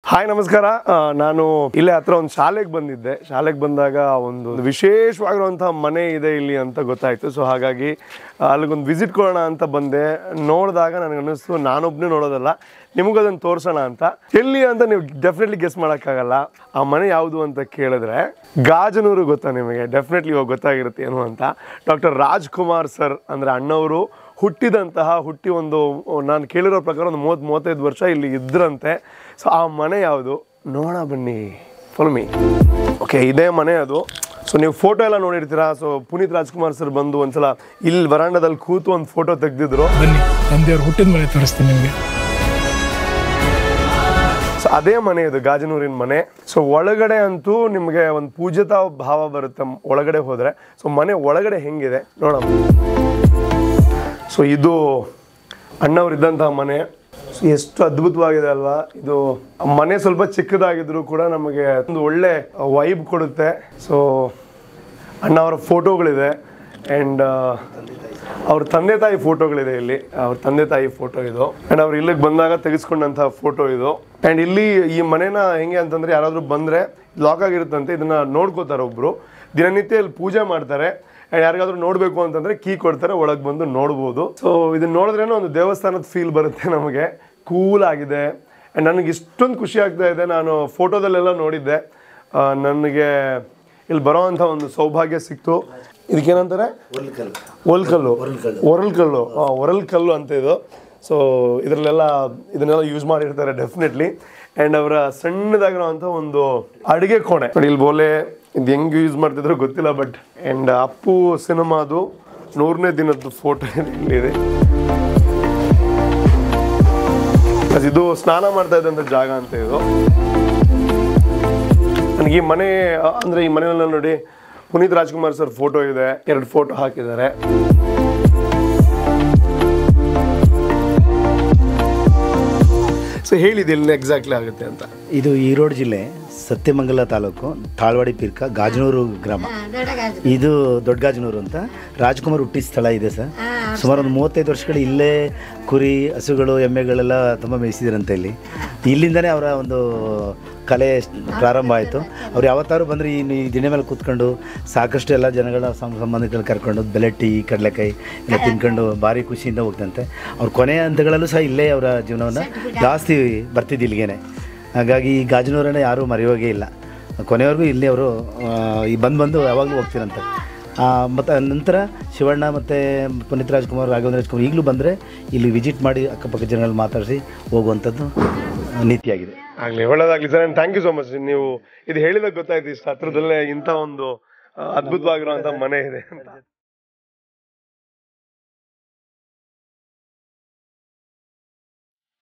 hi ನಮಸ್ಕಾರ ಆ, ನಾನು ಇಲ್ಲೇ ಹತ್ರ ಒಂದು ಶಾಲೆಗೆ ಬಂದಿದ್ದೆ ಶಾಲೆಗೆ ಬಂದಾಗ ಒಂದು ವಿಶೇಷವಾಗಿರುವಂತಹ ಮನೆ ಇದೆ ಇಲ್ಲಿ ಅಂತ ಗೊತ್ತಾಯ್ತು ಸೊ ಹಾಗಾಗಿ ಆ, ಅಲ್ಲಿಗೊಂದು ವಿಸಿಟ್ ಕೊಡೋಣ ಅಂತ ಬಂದೆ ನೋಡಿದಾಗ ನನಗೆ ಅನ್ನಿಸ್ತು ನಾನೊಬ್ಬನೇ ನೋಡೋದಲ್ಲ ನಿಮಗೂ ಅದನ್ನು ತೋರಿಸೋಣ ಅಂತ ಎಲ್ಲಿ ಅಂತ ನೀವು ಡೆಫಿನೆಟ್ಲಿ ಗೆಸ್ ಮಾಡೋಕ್ಕಾಗಲ್ಲ ಆ ಮನೆ ಯಾವುದು ಅಂತ ಕೇಳಿದ್ರೆ ಗಾಜನೂರು ಗೊತ್ತಾ ನಿಮಗೆ ಡೆಫಿನೆಟ್ಲಿ ಇವಾಗ ಗೊತ್ತಾಗಿರುತ್ತೆ ಏನು ಅಂತ ಡಾಕ್ಟರ್ ರಾಜ್ಕುಮಾರ್ ಸರ್ ಅಂದರೆ ಅಣ್ಣವರು ಹುಟ್ಟಿದಂತಹ ಹುಟ್ಟಿ ಒಂದು ನಾನು ಕೇಳಿರೋ ಪ್ರಕಾರ ಒಂದು ಮೂವತ್ತು ಮೂವತ್ತೈದು ವರ್ಷ ಇಲ್ಲಿ ಇದ್ರಂತೆ ಸೊ ಆ ಮನೆ ಯಾವುದು ನೋಡೋಣ ಬನ್ನಿ ಫಾಲೋ ಮೀ ಓಕೆ ಇದೇ ಮನೆ ಅದು ಸೊ ನೀವು ಫೋಟೋ ಎಲ್ಲ ನೋಡಿರ್ತೀರಾ ಸೊ ಪುನೀತ್ ರಾಜ್ಕುಮಾರ್ ಸರ್ ಬಂದು ಒಂದ್ಸಲ ಇಲ್ಲಿ ವರಾಂಡದಲ್ಲಿ ಕೂತು ಒಂದು ಫೋಟೋ ತೆಗೆದಿದ್ರು ಬನ್ನಿ ನಮ್ಮ ದೇವ್ರ ಹುಟ್ಟಿದ ಮನೆ ತೋರಿಸ್ತೀನಿ ನಿಮಗೆ ಸೊ ಅದೇ ಮನೆ ಇದು ಗಾಜನೂರಿನ ಮನೆ ಸೊ ಒಳಗಡೆ ಅಂತೂ ನಿಮಗೆ ಒಂದು ಪೂಜಿತ ಭಾವ ಬರುತ್ತೆ ಮ್- ಒಳಗಡೆ ಹೋದ್ರೆ ಸೊ ಮನೆ ಒಳಗಡೆ ಹೆಂಗಿದೆ ನೋಡೋಣ ಸೊ ಇದು ಅಣ್ಣವ್ರಿದ್ದಂತಹ ಮನೆ So, ಎಷ್ಟು ಅದ್ಭುತವಾಗಿದೆ ಅಲ್ವಾ ಇದು ಮನೆ ಸ್ವಲ್ಪ ಚಿಕ್ಕದಾಗಿದ್ರು ಕೂಡ ನಮಗೆ ಒಂದು ಒಳ್ಳೆ ವೈಬ್ ಕೊಡುತ್ತೆ ಸೊ ಅಣ್ಣ ಅವರ ಫೋಟೋಗಳಿದೆ ಆ್ಯಂಡ್ ಅವ್ರ ತಂದೆ ತಾಯಿ ಫೋಟೋಗಳಿದೆ ಇಲ್ಲಿ ಅವ್ರ ತಂದೆ ತಾಯಿ ಫೋಟೋ ಇದು ಆ್ಯಂಡ್ ಅವ್ರು ಇಲ್ಲಿಗೆ ಬಂದಾಗ ತೆಗೆಸ್ಕೊಂಡಂತಹ ಫೋಟೋ ಇದು ಆ್ಯಂಡ್ ಇಲ್ಲಿ ಈ ಮನೆನ ಹೆಂಗೆ ಅಂತಂದ್ರೆ ಯಾರಾದರೂ ಬಂದರೆ ಲಾಕ್ ಆಗಿರುತ್ತಂತೆ ಇದನ್ನ ನೋಡ್ಕೋತಾರೆ ಒಬ್ರು ದಿನನಿತ್ಯ ಇಲ್ಲಿ ಪೂಜೆ ಮಾಡ್ತಾರೆ ಆ್ಯಂಡ್ ಯಾರಿಗಾದ್ರೂ ನೋಡಬೇಕು ಅಂತಂದ್ರೆ ಕೀ ಕೊಡ್ತಾರೆ ಒಳಗೆ ಬಂದು ನೋಡ್ಬೋದು ಸೊ ಇದನ್ನ ನೋಡಿದ್ರೇನೋ ಒಂದು ದೇವಸ್ಥಾನದ ಫೀಲ್ ಬರುತ್ತೆ ನಮಗೆ ಕೂಲ್ ಆಗಿದೆ ಆ್ಯಂಡ್ ನನಗೆ ಇಷ್ಟೊಂದು ಖುಷಿ ಆಗ್ತಾ ಇದೆ ನಾನು ಫೋಟೋದಲ್ಲೆಲ್ಲ ನೋಡಿದ್ದೆ ಆ, ನನಗೆ ಇಲ್ಲಿ ಬರೋ ಅಂಥ ಒಂದು ಸೌಭಾಗ್ಯ ಸಿಕ್ತು ಇದಕ್ಕೇನಂತಾರೆ ಒಲ್ಕಲ್ಲು ಒರಲ್ ಕಲ್ಲು ಒರಲ್ ಕಲ್ಲು ಅಂತ ಇದು ಸೊ ಇದರಲ್ಲೆಲ್ಲ ಇದನ್ನೆಲ್ಲ ಯೂಸ್ ಮಾಡಿರ್ತಾರೆ ಡೆಫಿನೆಟ್ಲಿ ಆ್ಯಂಡ್ ಅವರ ಸಣ್ಣದಾಗಿರೋಂಥ ಒಂದು ಅಡುಗೆ ಕೋಣೆ ನೋಡಿ ಇಲ್ಲಿ ಬೋಲೆ ಇದು ಹೆಂಗೆ ಯೂಸ್ ಮಾಡ್ತಿದ್ರು ಗೊತ್ತಿಲ್ಲ ಬಟ್ ಆ್ಯಂಡ್ ಅಪ್ಪು ಸಿನಿಮಾದು ನೂರನೇ ದಿನದ್ದು ಫೋಟೋ ಇಲ್ಲಿದೆ Plus ಇದು ಸ್ನಾನ ಮಾಡ್ತಾ ಇದ್ದಂಥ ಜಾಗ ಅಂತ ಇದು ನನಗೆ ಈ ಮನೆ ಅ, ಅಂದ್ರೆ ಈ ಮನೆಯಲ್ಲಿ ನೋಡಿ ಪುನೀತ್ ರಾಜ್ಕುಮಾರ್ ಸರ್ ಫೋಟೋ ಇದೆ ಎರಡು ಫೋಟೋ ಹಾಕಿದ್ದಾರೆ ಸೊ ಹೇಳಿದೆ ಇಲ್ಲಿ ಎಕ್ಸಾಕ್ಟ್ಲಿ ಆಗುತ್ತೆ ಅಂತ ಇದು ಈರೋಡ್ ಜಿಲ್ಲೆ ಸತ್ಯಮಂಗಲ ತಾಲೂಕು ತಾಳ್ವಾಡಿ ಪಿರ್ಕ ಗಾಜನೂರು ಗ್ರಾಮ ಇದು ದೊಡ್ಡಗಾಜನೂರು ಅಂತ ರಾಜ್ಕುಮಾರ್ ಹುಟ್ಟಿದ ಸ್ಥಳ ಇದೆ ಸರ್ ಸುಮಾರು ಒಂದು ಮೂವತ್ತೈದು ವರ್ಷಗಳು ಇಲ್ಲೇ ಕುರಿ ಹಸುಗಳು ಎಮ್ಮೆಗಳೆಲ್ಲ ತುಂಬ ಮೇಯಿಸಿದ್ರಂತೆ ಇಲ್ಲಿ ಇಲ್ಲಿಂದನೇ ಅವರ ಒಂದು ಕಲೆ ಪ್ರಾರಂಭ ಆಯಿತು ಅವ್ರು ಯಾವತ್ತಾರು ಬಂದರೆ ಈ ಈ ದಿನ ಮೇಲೆ ಕೂತ್ಕೊಂಡು ಸಾಕಷ್ಟು ಎಲ್ಲ ಜನಗಳ ಸಂ ಸಂಬಂಧಿಕರು ಕರ್ಕೊಂಡು ಬೆಲೆ ಟೀ ಕಡಲೆಕಾಯಿ ಎಲ್ಲ ತಿನ್ಕೊಂಡು ಭಾರಿ ಖುಷಿಯಿಂದ ಹೋಗ್ತಂತೆ ಅವ್ರ ಕೊನೆಯ ಹಂತಗಳಲ್ಲೂ ಸಹ ಇಲ್ಲೇ ಅವರ ಜೀವನವನ್ನು ಜಾಸ್ತಿ ಬರ್ತಿದ್ದು ಇಲ್ಲಿಗೇನೆ ಹಾಗಾಗಿ ಈ ಗಾಜನೂರನ್ನ ಯಾರೂ ಮರೆಯೋಗೇ ಇಲ್ಲ ಕೊನೆವರೆಗೂ ಇಲ್ಲಿ ಅವರು ಈ ಬಂದು ಬಂದು ಯಾವಾಗಲೂ ಹೋಗ್ತಿರಂತೆ ಮತ್ತು ನಂತರ ಶಿವಣ್ಣ ಮತ್ತು ಪುನೀತ್ ರಾಜ್ಕುಮಾರ್ ರಾಘವೇಂದ್ರ ರಾಜ್ಕುಮಾರ್ ಈಗಲೂ ಬಂದರೆ ಇಲ್ಲಿ ವಿಸಿಟ್ ಮಾಡಿ ಅಕ್ಕಪಕ್ಕ ಜನರಲ್ಲಿ ಮಾತಾಡಿಸಿ ಹೋಗುವಂಥದ್ದು ನೀತಿಯಾಗಿದೆ ಆಗ್ಲಿ ಒಳ್ಳೇದಾಗ್ಲಿ sir thank you so much ನೀವು ಇದು ಹೇಳಿದಾಗ ಗೊತ್ತಾಯ್ತು ಇಷ್ಟು ಹತ್ರದಲ್ಲೇ ಇಂಥ ಒಂದು ಆ, ಅದ್ಭುತವಾಗಿರುವಂಥ ಮನೆ ಇದೆ ಅಂತ